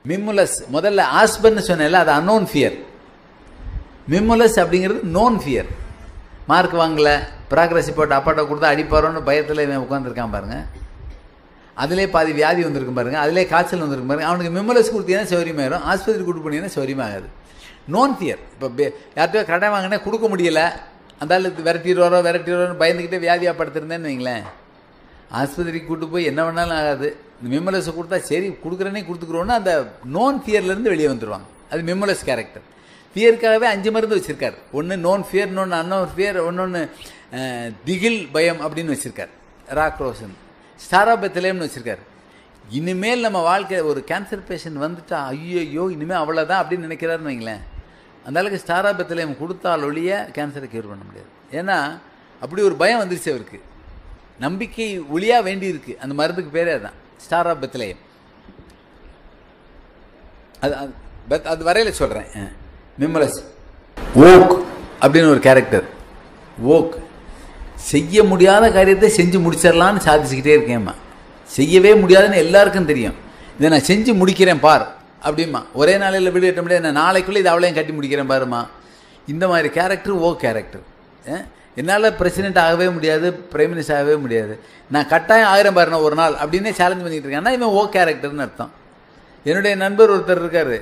Mimulus முதல்ல ஆஸ்பன்னு சொன்னேன்ல அது அன்னோன் ஃபியர் மிம்முலஸ் அப்படிங்கிறது நோன் ஃபியர் மார்க் வாங்கல ப்ராக்ரஸ் போட்டு அப்பாட்ட கொடுத்தா அடிப்பாரோன்னு பயத்தில் இவன் உட்காந்துருக்கான் பாருங்க அதிலே பாதி வியாதி வந்திருக்கும் பாருங்க அதிலே காய்ச்சல் வந்திருக்கும் பாருங்க அவனுக்கு மிம்மலஸ் கொடுத்தீங்கன்னா சௌரியமாயிரும் ஆஸ்பத்திரி கூட்டு போனீங்கன்னா சௌரியமாகாது நோன் ஃபியர் இப்போ யார்கிட்டயோ கடை வாங்கினா கொடுக்க முடியல அந்த ஆள் விரட்டிடுவாரோ விரட்டிடுவாரோ பயந்துக்கிட்டே வியாதியாக படுத்திருந்தேன்னு வைங்களேன் ஆஸ்பத்திரிக்கு கூட்டு போய் என்ன வேணாலும் ஆகாது இந்த மிம்மலஸை கொடுத்தா சரி கொடுக்குறேனே கொடுத்துக்குறோன்னு அந்த நோன் ஃபியர்லேருந்து வெளியே வந்துடுவாங்க அது மிம்மலஸ் கேரக்டர் ஃபியருக்காகவே அஞ்சு மருந்து வச்சுருக்கார் ஒன்று நோன் ஃபியர் இன்னொன்று அன்னோன் ஃபியர் ஒன்னொன்று திகில் பயம் அப்படின்னு வச்சுருக்கார் ராக்ரோசன் ஸ்டாராபத்திலேம்னு வச்சுருக்காரு இனிமேல் நம்ம வாழ்க்கை ஒரு கேன்சர் பேஷண்ட் வந்துட்டா ஐயோ இனிமேல் அவ்வளோதான் அப்படின்னு நினைக்கிறாருன்னு வைங்களேன் அந்த அளவுக்கு ஸ்டாராபத்திலேயம் கொடுத்தால் ஒழிய கேன்சரை க்யூர் பண்ண முடியாது ஏன்னா அப்படி ஒரு பயம் வந்துருச்சு அவருக்கு நம்பிக்கை ஒளியா வேண்டி இருக்கு அந்த மருந்துக்கு பேரே அதான் ஸ்டார் ஆஃப் பெத்லேயம் அது அது- பெத்- அது வரையில சொல்கிறேன் மிம்மலஸ் ஓக் அப்படின்னு ஒரு கேரக்டர் ஓக் செய்ய முடியாத காரியத்தை செஞ்சு முடிச்சிடலான்னு சாதிச்சுக்கிட்டே இருக்கேம்மா செய்யவே முடியாதுன்னு எல்லாருக்கும் தெரியும் இதை நான் செஞ்சு முடிக்கிறேன் பார் அப்படிமா ஒரே நாளையில் வீடு கட்ட முடியாது நான் நாளைக்குள்ளே இதை அவளையும் கட்டி முடிக்கிறேன் பாருமா இந்த மாதிரி கேரக்டர் ஓ கேரக்டர் என்னால் பிரசிடென்ட் ஆகவே முடியாது பிரைம் மினிஸ்டர் ஆகவே முடியாது நான் கட்டாயம் ஆகிறேன் பாருண்ணா ஒரு நாள் அப்படின்னே சேலஞ்ச் பண்ணிட்டு இருக்கேன் ஆனா இவன் ஓ கேரக்டர்னு அர்த்தம் என்னுடைய நண்பர் ஒருத்தர் இருக்கார்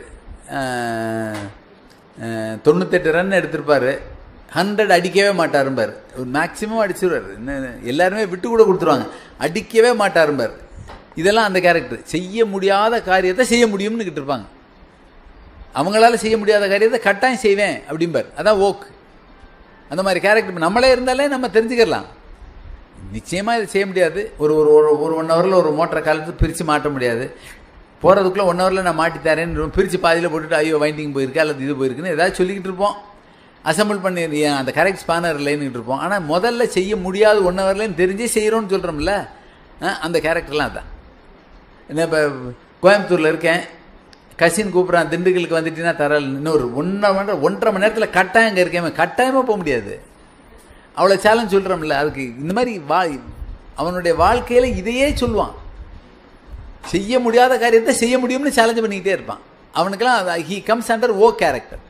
தொண்ணூத்தெட்டு ரன் எடுத்திருப்பாரு ஹண்ட்ரட் அடிக்கவே மாட்டாரும்பார் ஒரு மேக்ஸிமம் அடிச்சிருவார் என்ன எல்லாருமே விட்டு கூட கொடுத்துருவாங்க அடிக்கவே மாட்டாரும்பார் இதெல்லாம் அந்த கேரக்டர் செய்ய முடியாத காரியத்தை செய்ய முடியும்னு கிட்டு இருப்பாங்க அவங்களால செய்ய முடியாத காரியத்தை கட்டாயம் செய்வேன் அப்படிம்பார் அதான் ஓக் அந்த மாதிரி கேரக்டர் நம்மளே இருந்தாலே நம்ம தெரிஞ்சுக்கலாம் நிச்சயமாக இது செய்ய முடியாது ஒரு ஒரு ஒரு ஒரு ஒன் ஹவரில் ஒரு மோட்டரை காலத்து பிரித்து மாட்ட முடியாது போகிறதுக்குள்ளே ஒன் ஹவரில் நான் மாட்டி தரேன்னு பிரித்து பாதியில் போட்டுட்டு ஐயோ வைண்டிங் போயிருக்கு அல்லது இது போயிருக்குன்னு ஏதாவது சொல்லிக்கிட்டு இருப்போம் அசம்பிள் பண்ணி ஏன் அந்த கரெக்ட் ஸ்பானர் இல்லைன்னு இருப்போம் ஆனால் முதல்ல செய்ய முடியாது ஒன் ஹவர்லன்னு தெரிஞ்சே செய்கிறோன்னு சொல்கிறோம்ல அந்த கேரக்டர்லாம் அதான் என்ன இப்போ கோயம்புத்தூரில் இருக்கேன் கசின் கூப்பிட்றான் திண்டுக்கலுக்கு வந்துட்டீங்கன்னா தரல் இன்னொரு ஒன்றரை மணி நேரம் ஒன்றரை மணி நேரத்தில் கட்டாயம் இங்கே இருக்கேன் கட்டாயமாக போக முடியாது அவ்வளோ சேலஞ்ச் சொல்கிறோம்ல அதுக்கு இந்த மாதிரி வா அவனுடைய வாழ்க்கையில் இதையே சொல்லுவான் செய்ய முடியாத காரியத்தை செய்ய முடியும்னு சேலஞ்ச் பண்ணிக்கிட்டே இருப்பான் அவனுக்கெல்லாம் he comes under oak character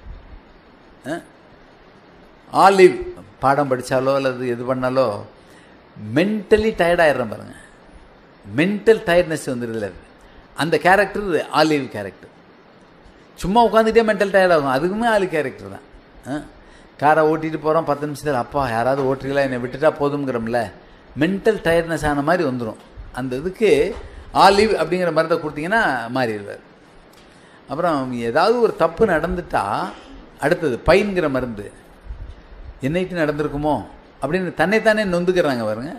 olive பாடம் படித்தாலோ அல்லது எது பண்ணாலோ மென்டலி டயர்டாயிடுறேன் பாருங்க மென்டல் டயர்ட்னஸ் வந்துடுதுல அந்த கேரக்டர் ஆலிவ் கேரக்டர் சும்மா உட்காந்துட்டே மென்டல் டயர்ட் ஆகும் அதுக்குமே ஆளு கேரக்டர் தான் ஆ? காரை ஓட்டிட்டு போகிறோம் பத்து நிமிஷத்தில் அப்பா யாராவது ஓட்டுறீங்களா என்னை விட்டுட்டா போதுங்கிறோம்ல மென்டல் டயர்ட்னஸ் ஆன மாதிரி வந்துடும் அந்த இதுக்கு ஆலிவ் அப்படிங்கிற மருந்தை கொடுத்தீங்கன்னா மாறிடுவார் அப்புறம் ஏதாவது ஒரு தப்பு நடந்துட்டா அடுத்தது பைன்கிற மருந்து என்னைட்டு நடந்திருக்குமோ அப்படின்னு தன்னைத்தானே நொந்துக்கிறாங்க பாருங்க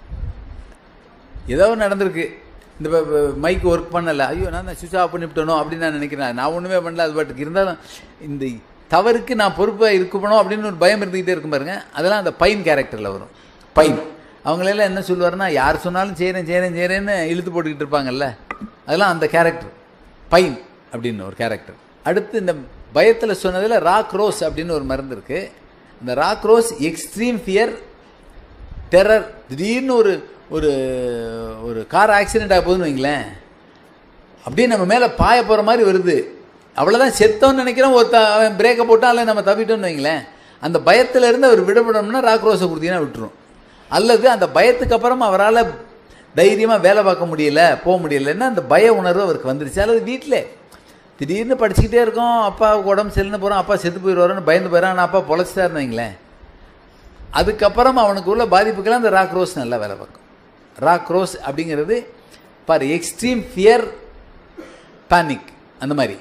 ஏதோ ஒன்று நடந்திருக்கு இந்த மைக் ஒர்க் பண்ணலை ஐயோ நான் தான் சுவிச் ஆஃப் பண்ணிவிட்டணும் அப்படின்னு நான் நினைக்கிறேன் நான் ஒன்றுமே பண்ணல அது பாட்டுக்கு இருந்தாலும் இந்த தவறுக்கு நான் பொறுப்பாக இருக்கணும் அப்படின்னு ஒரு பயம் இருந்துக்கிட்டே இருக்கும் பாருங்க அதெல்லாம் அந்த பைன் கேரக்டரில் வரும் பைன் அவங்களெல்லாம் என்ன சொல்லுவாருன்னா யார் சொன்னாலும் செய்கிறேன் செய்கிறேன் செய்கிறேன்னு இழுத்து போட்டுக்கிட்டு இருப்பாங்கல்ல அதெல்லாம் அந்த கேரக்டர் பைன் அப்படின்னு ஒரு கேரக்டர் அடுத்து இந்த பயத்தில் சொன்னதில் ராக் ரோஸ் அப்படின்னு ஒரு மருந்து இருக்குது இந்த rock rose extreme fear terror திடீர்னு ஒரு ஒரு ஒரு கார் ஆக்சிடென்ட் ஆக போகுதுன்னு வைங்களேன் அப்படியே நம்ம மேலே பாய போகிற மாதிரி வருது அவ்வளோதான் செத்தோன்னு நினைக்கிறோம் ஒருத்த அவன் பிரேக்கை போட்டால் அல்ல நம்ம தப்பிட்டோம்னு வைங்களேன் அந்த பயத்துல இருந்து அவர் விடுபடணும்னா ராக் ரோஸை கொடுத்தீங்கன்னா விட்டுரும் அல்லது அந்த பயத்துக்கு அப்புறம் அவரால் தைரியமாக வேலை பார்க்க முடியல போக முடியலன்னா அந்த பய உணர்வு அவருக்கு வந்துருச்சு அல்லது வீட்டில் திடீர்னு படிச்சுக்கிட்டே இருக்கோம் அப்பாவுக்கு உடம்பு செல்லுன்னு போகிறோம் அப்பா செத்து போயிடுவாருன்னு பயந்து போயிடறான் ஆனால் அப்பா பொழைச்சிட்டாருன்னு வைங்களேன் அதுக்கப்புறம் அவனுக்கு உள்ள பாதிப்புக்கெல்லாம் அந்த ராக் ரோஸ் நல்லா வேலை பார்க்கும் ராக் ரோஸ் அப்படிங்கிறது பார் எக்ஸ்ட்ரீம் ஃபியர் பேனிக் அந்த மாதிரி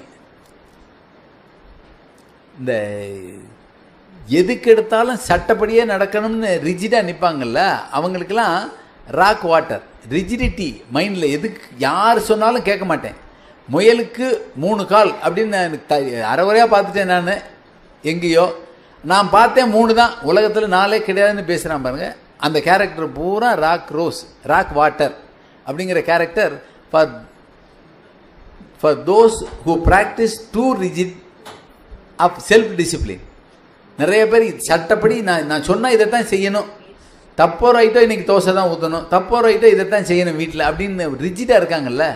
இந்த எதுக்கு எடுத்தாலும் சட்டப்படியே நடக்கணும்னு ரிஜிடாக நிற்பாங்கல்ல அவங்களுக்கெல்லாம் ராக் வாட்டர் ரிஜிடிட்டி மைண்டில் எதுக்கு யார் சொன்னாலும் கேட்க மாட்டேன் முயலுக்கு மூணு கால் அப்படின்னு நான் த அரைவரையாக பார்த்துட்டேன் நான் எங்கேயோ நான் பார்த்தேன் மூணு தான் உலகத்தில் நாளே கிடையாதுன்னு பேசுகிறான் பாருங்க அந்த கேரக்டர் பூரா ராக் ரோஸ் ராக் வாட்டர் அப்படிங்கிற character for for those who practise too rigid of self discipline நிறைய பேர் சட்டப்படி நான் நான் சொன்னால் இதைத்தான் செய்யணும் தப்போ ரைட்டோ இன்னைக்கு தோசை தான் ஊற்றணும் தப்போ ரைட்டோ இதைத்தான் செய்யணும் வீட்டில் அப்படின்னு ரிஜிட்டாக இருக்காங்கல்ல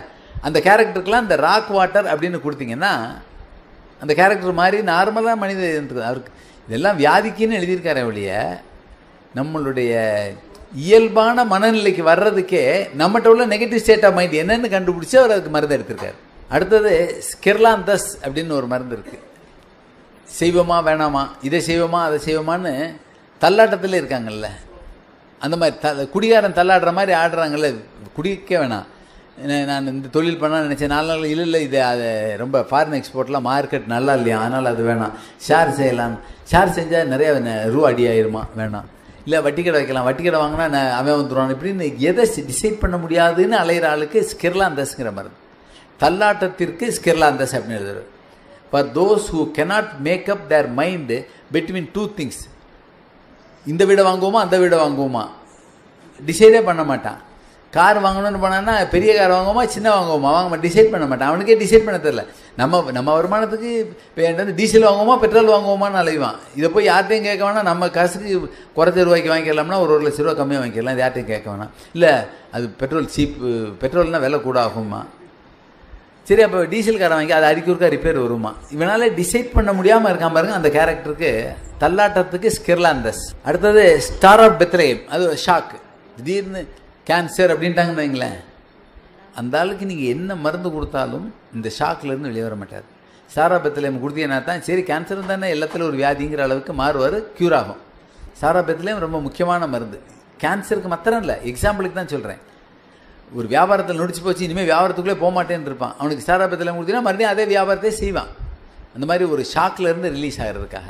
அந்த கேரக்டருக்கெல்லாம் இந்த ராக் வாட்டர் அப்படின்னு கொடுத்தீங்கன்னா அந்த கேரக்டர் மாதிரி நார்மலாக மனித இருக்குது அவருக்கு இதெல்லாம் வியாதிக்குன்னு எழுதியிருக்காரு ஒழிய நம்மளுடைய இயல்பான மனநிலைக்கு வர்றதுக்கே நம்மகிட்ட உள்ள நெகட்டிவ் ஸ்டேட் ஆஃப் மைண்ட் என்னன்னு கண்டுபிடிச்சி அவர் அதுக்கு மருந்து எடுத்திருக்காரு அடுத்தது ஸ்கிர்லாந்தஸ் அப்படின்னு ஒரு மருந்து இருக்குது செய்வோமா வேணாமா இதை செய்வோமா அதை செய்வோமான்னு தள்ளாட்டத்தில் இருக்காங்கல்ல அந்த மாதிரி த குடிகாரன் தள்ளாடுற மாதிரி ஆடுறாங்கல்ல குடிக்க வேணாம் என்ன- நான் இந்த தொழில் பண்ண நினச்சேன் நாலு நாள் இல்லை இல்லை இது அது ரொம்ப ஃபாரின் எக்ஸ்போர்ட்லாம் மார்க்கெட் நல்லா இல்லையா அதனால் அது வேணாம் ஷேர் செய்யலாம் ஷேர் செஞ்சால் நிறைய ந- ரூபா அடி ஆயிருமா வேணாம் இல்லை வட்டி கடை வைக்கலாம் வட்டி கடை வாங்கினா நான் அவன் வந்துடுவான் இப்படின்னு எதை டிசைட் பண்ண முடியாதுன்னு அலையிற ஆளுக்கு ஸ்கிர்லாந்தஸ்ங்கிற மருந்து தள்ளாட்டத்திற்கு ஸ்கிர்லாந்தஸ் அப்படின்னு எழுதுறாரு for those who cannot make up their mind between two things இந்த வீடை வாங்குவோமா அந்த வீடை வாங்குவோமா டிசைடே பண்ண மாட்டான் கார் வாங்கணும்னு போனான்னா பெரிய கார் வாங்குவோமா சின்ன வாங்குவோமா வாங்க டிசைட் பண்ண மாட்டான் அவனுக்கே டிசைட் பண்ண தெரியல நம்ம நம்ம வருமானத்துக்கு இப்போ என்கிட்ட வந்து டீசல் வாங்குவோமா பெட்ரோல் வாங்குவோமான்னு அலைவான் இதை போய் யார்ட்டையும் கேட்க வேணாம் நம்ம காசுக்கு குறைச்ச ரூபாய்க்கு வாங்கிக்கலாம்னா ஒரு ஒரு லட்ச ரூபா கம்மியாக வாங்கிக்கலாம் இது யார்ட்டையும் கேட்க வேணாம் இல்லை அது பெட்ரோல் சீப்பு பெட்ரோல்னா விலை கூட ஆகுமா சரி அப்போ டீசல் காரை வாங்கி அது அடிக்கொருக்கா ரிப்பேர் வருமா இவனால டிசைட் பண்ண முடியாமல் இருக்கான் பாருங்க அந்த கேரக்டருக்கு தள்ளாட்டத்துக்கு ஸ்கிர்லாந்தஸ் அடுத்தது ஸ்டார் ஆஃப் பெத்லேம் அது ஷாக் திடீர்னு கேன்சர் அப்படின்ட்டாங்கன்னு வைங்களேன் அந்த ஆளுக்கு நீங்கள் என்ன மருந்து கொடுத்தாலும் இந்த ஷாக்லேருந்து வெளியே வர மாட்டார் ஸ்டார் ஆஃப் பெத்லேம் கொடுத்தீங்கன்னா தான் சரி கேன்சர் தானே எல்லாத்துல ஒரு வியாதிங்கிற அளவுக்கு மாறுவார் க்யூர் ஆகும் ஸ்டார் ஆஃப் பெத்லேம் ரொம்ப முக்கியமான மருந்து கேன்சருக்கு மாத்திரம் இல்லை எக்ஸாம்பிளுக்கு தான் சொல்கிறேன் ஒரு வியாபாரத்தில் நொடிச்சு போச்சு இனிமேல் வியாபாரத்துக்குள்ளே போக மாட்டேன்னு இருப்பான் அவனுக்கு ஸ்டாராபத்தில் கொடுத்தீங்கன்னா மறுபடியும் அதே வியாபாரத்தை செய்வான் அந்த மாதிரி ஒரு ஷாக்ல இருந்து ரிலீஸ் ஆகிறதுக்காக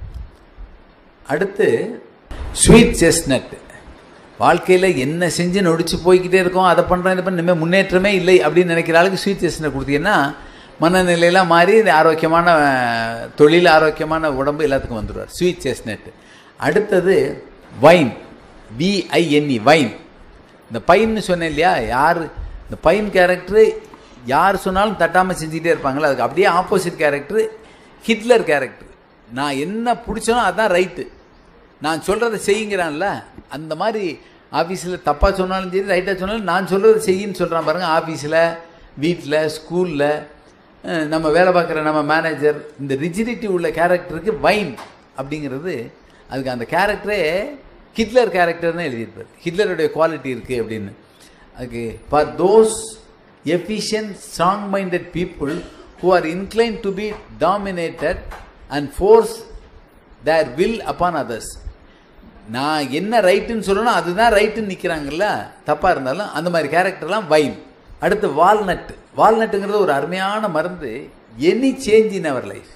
அடுத்து ஸ்வீட் செஸ்னட் வாழ்க்கையில் என்ன செஞ்சு நொடிச்சு போய்கிட்டே இருக்கோம் அதை பண்ணுறோம் இதை பண்ண இனிமேல் முன்னேற்றமே இல்லை அப்படின்னு நினைக்கிற ஆளுக்கு ஸ்வீட் செஸ்னட் கொடுத்தீங்கன்னா மனநிலையெல்லாம் மாறி இது ஆரோக்கியமான அஹ், தொழில் ஆரோக்கியமான உடம்பு எல்லாத்துக்கும் வந்துடுவார் ஸ்வீட் செஸ்னட் அடுத்தது வைன் விஐஎன்இ வைன் இந்த பையன்னு சொன்னேன் இல்லையா யார் இந்த பையன் கேரக்டரு யார் சொன்னாலும் தட்டாமல் செஞ்சுக்கிட்டே இருப்பாங்களே அதுக்கு அப்படியே ஆப்போசிட் கேரக்டர் ஹிட்லர் கேரக்டர் நான் என்ன பிடிச்சனோ அதுதான் ரைட்டு நான் சொல்கிறத செய்யுங்கிறான்ல அந்த மாதிரி ஆஃபீஸில் தப்பாக சொன்னாலும் சரி ரைட்டாக சொன்னாலும் நான் சொல்கிறத செய்யின்னு சொல்கிறான் பாருங்கள் ஆஃபீஸில் வீட்டில் ஸ்கூலில் நம்ம வேலை பார்க்குற நம்ம மேனேஜர் இந்த ரிஜிடிட்டி உள்ள கேரக்டருக்கு வைன் அப்படிங்கிறது அதுக்கு அந்த கேரக்டரே ஹிட்லர் கேரக்டர்னு எழுதியிருப்பார் ஹிட்லருடைய குவாலிட்டி இருக்குது அப்படின்னு அதுக்கு for those efficient strong minded people who are incline to be dominated and force their will upon others நான் என்ன ரைட்டுன்னு சொல்லணும் அதுதான் ரைட்டுன்னு நிற்கிறாங்கல்ல தப்பாக இருந்தாலும் அந்த மாதிரி கேரக்டர்லாம் வைன் அடுத்து வால்நட் வால்நட்டுங்கிறது ஒரு அருமையான மருந்து any change in our life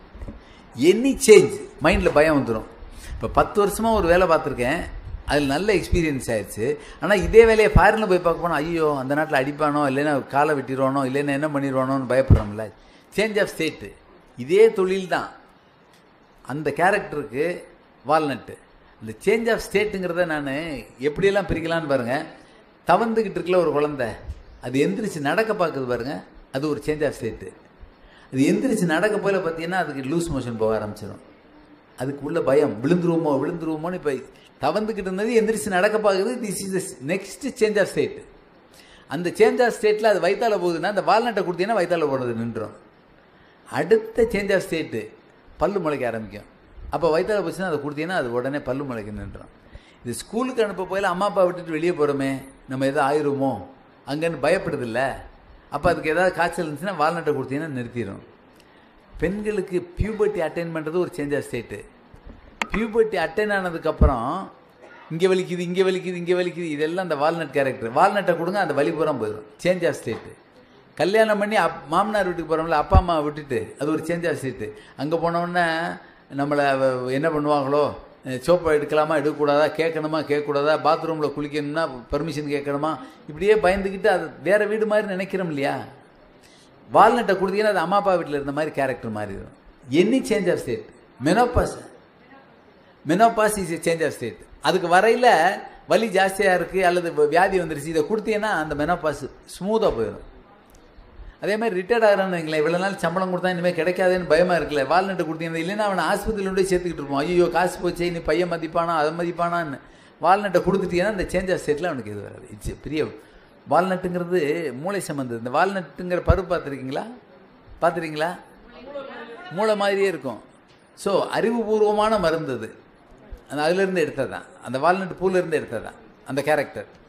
any change மைண்டில் பயம் வந்துடும் இப்போ பத்து வருஷமாக ஒரு வேலை பார்த்துருக்கேன் அதில் நல்ல எக்ஸ்பீரியன்ஸ் ஆயிடுச்சு ஆனால் இதே வேலையை ஃபாரினில் போய் பார்க்க போனால் ஐயோ அந்த நாட்டில் அடிப்பானோ இல்லைன்னா காலை வெட்டிடுவானோ இல்லைன்னா என்ன பண்ணிடுவானோன்னு பயப்படுறோம்ல சேஞ்ச் ஆஃப் ஸ்டேட்டு இதே தொழில் தான் அந்த கேரக்டருக்கு வால்நட்டு இந்த சேஞ்ச் ஆஃப் ஸ்டேட்டுங்கிறத நான் எப்படியெல்லாம் பிரிக்கலான்னு பாருங்கள் தவந்துக்கிட்டு இருக்கல ஒரு குழந்தை அது எந்திரிச்சு நடக்க பார்க்குது பாருங்க அது ஒரு சேஞ்ச் ஆஃப் ஸ்டேட்டு அது எந்திரிச்சு நடக்க போல பார்த்தீங்கன்னா அதுக்கு லூஸ் மோஷன் போக ஆரம்பிச்சிடும் அதுக்கு உள்ள பயம் விழுந்துருவோமோ விழுந்துருவோமோன்னு இப்போ தவந்துக்கிட்டு இருந்தது எந்திரிச்சு நடக்க பார்க்குது this is next change of state அந்த சேஞ்ச் ஆஃப் ஸ்டேட்டில் அது வயித்தால போகுதுன்னா அந்த வால்நட்டை கொடுத்தீங்கன்னா வயித்தால போகிறது நின்றோம் அடுத்த சேஞ்ச் ஆஃப் ஸ்டேட்டு பல்லு முளைக்க ஆரம்பிக்கும் அப்போ வயிற்றால போச்சுன்னா அதை கொடுத்தீங்கன்னா அது உடனே பல்லு முளைக்க நின்றோம் இது ஸ்கூலுக்கு அனுப்ப போயில அம்மா அப்பா விட்டுட்டு வெளியே போகிறோமே நம்ம எதாவது ஆயிருமோ அங்கேன்னு பயப்படுதில்ல அப்போ அதுக்கு ஏதாவது காய்ச்சல் இருந்துச்சுன்னா வால்நட்டை கொடுத்தீங்கன்னா நிறுத்திடும் பெண்களுக்கு பியூபர்ட்டி அட்டைன் பண்ணுறது ஒரு change of state puberty attain ஆனதுக்கப்புறம் இங்கே வலிக்குது இங்கே வலிக்குது இங்கே வலிக்குது இதெல்லாம் அந்த வால்நட் கேரக்டர் வால்நட்டை கொடுங்க அந்த வலி பூரா போயிடும் சேஞ்ச் ஆஃப் ஸ்டேட்டு கல்யாணம் பண்ணி அப் மாமனார் வீட்டுக்கு போகிறோம்ல அப்பா அம்மா விட்டுட்டு அது ஒரு சேஞ்ச் ஆஃப் ஸ்டேட்டு அங்கே போனோடனே நம்மளை அவ- என்ன பண்ணுவாங்களோ சோப்பை எடுக்கலாமா எடுக்கக்கூடாதா கேட்கணுமா கேட்கக்கூடாதா பாத்ரூமில் குளிக்கணும்னா பெர்மிஷன் கேட்கணுமா இப்படியே பயந்துக்கிட்டு அது வேற வீடு மாதிரி நினைக்கிறோம் இல்லையா வால்நட்டை கொடுத்தீங்கன்னா அது அம்மா அப்பா வீட்டில் இருந்த மாதிரி கேரக்டர் மாறிடும் any change of state menopause menopause is a change of state அதுக்கு வரையில் வலி ஜாஸ்தியாக இருக்குது அல்லது வியாதி வந்துருச்சு இதை கொடுத்தீங்கன்னா அந்த மெனோபாஸ் ஸ்மூத்தாக போயிடும் அதே மாதிரி ரிட்டையர்ட் ஆகிறான்னு வைங்களேன் இவ்வளோ நாள் சம்பளம் கொடுத்தா இனிமேல் கிடைக்காதுன்னு பயமாக இருக்குல்ல வால்நட்டு கொடுத்தீங்கன்னா இல்லைன்னா அவனை ஆஸ்பத்திரியில் கொண்டு போய் சேர்த்துக்கிட்டு இருப்போம் ஐயோ காசு போச்சு நீ பையன் மதிப்பானா அதை மதிப்பானான்னு வால்நட்டை கொடுத்துட்டீங்கன்னா இந்த சேஞ்ச் ஆஃப் ஸ்டேட்டில் அவனுக்கு இது வராது இட்ஸ் பெரிய வால்நட்டுங்கிறது மூளை சம்மந்தது இந்த வால்நட்டுங்கிற பருப்பு பார்த்துருக்கீங்களா பார்த்துருக்கீங்களா மூளை மாதிரியே இருக்கும் ஸோ அறிவுபூர்வமான மருந்து அது அந்த அதுலேருந்து எடுத்தது தான் அந்த வால்நட் பூலேருந்து எடுத்தது தான் அந்த கேரக்டர்